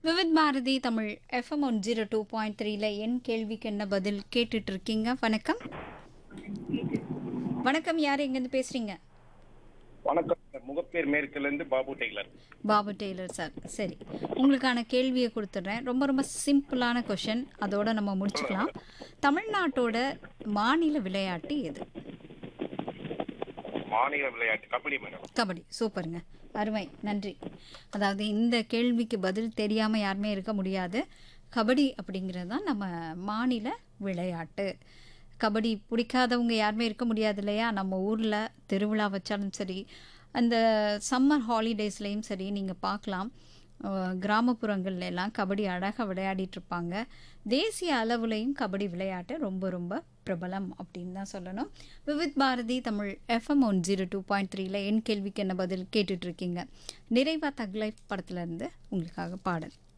Vividh Bharati Tamil FM one zero two point த்ரீல என் கேள்விக்கு என்ன பதில் கேட்டுட்டு இருக்கீங்க வணக்கம் வணக்கம் யார் எங்கேருந்து பேசுறீங்க வணக்கம் முகப்பேர் மேற்குல இருந்து Babu tailor Babu tailor sir சரி உங்களுக்கான கேள்வியை கொடுத்துட்றேன் ரொம்ப ரொம்ப சிம்பிளான கொஷின் அதோட நம்ம முடிச்சுக்கலாம் தமிழ்நாட்டோட மாநில விளையாட்டு எது மாநில விளையாட்டு கபடி மேடம் கபடி சூப்பருங்க அருமை நன்றி அதாவது இந்த கேள்விக்கு பதில் தெரியாமல் யாருமே இருக்க முடியாது கபடி அப்படிங்கிறது தான் நம்ம மாநில விளையாட்டு கபடி பிடிக்காதவங்க யாருமே இருக்க முடியாது இல்லையா நம்ம ஊரில் திருவிழா வச்சாலும் சரி அந்த சம்மர் ஹாலிடேஸ்லேயும் சரி நீங்கள் பார்க்கலாம் அஹ், கிராமப்புறங்கள்ல எல்லாம் கபடி அழகாக விளையாடிட்டு இருப்பாங்க தேசிய அளவுலையும் கபடி விளையாட்டு ரொம்ப ரொம்ப பிரபலம் அப்படின்னு தான் சொல்லணும் Vividh Bharati Tamil FM one zero two point த்ரீல என் கேள்விக்கு என்ன பதில் கேட்டுட்டு இருக்கீங்க நிறைவா தக் லைஃப் படத்துல இருந்து உங்களுக்காக பாடல்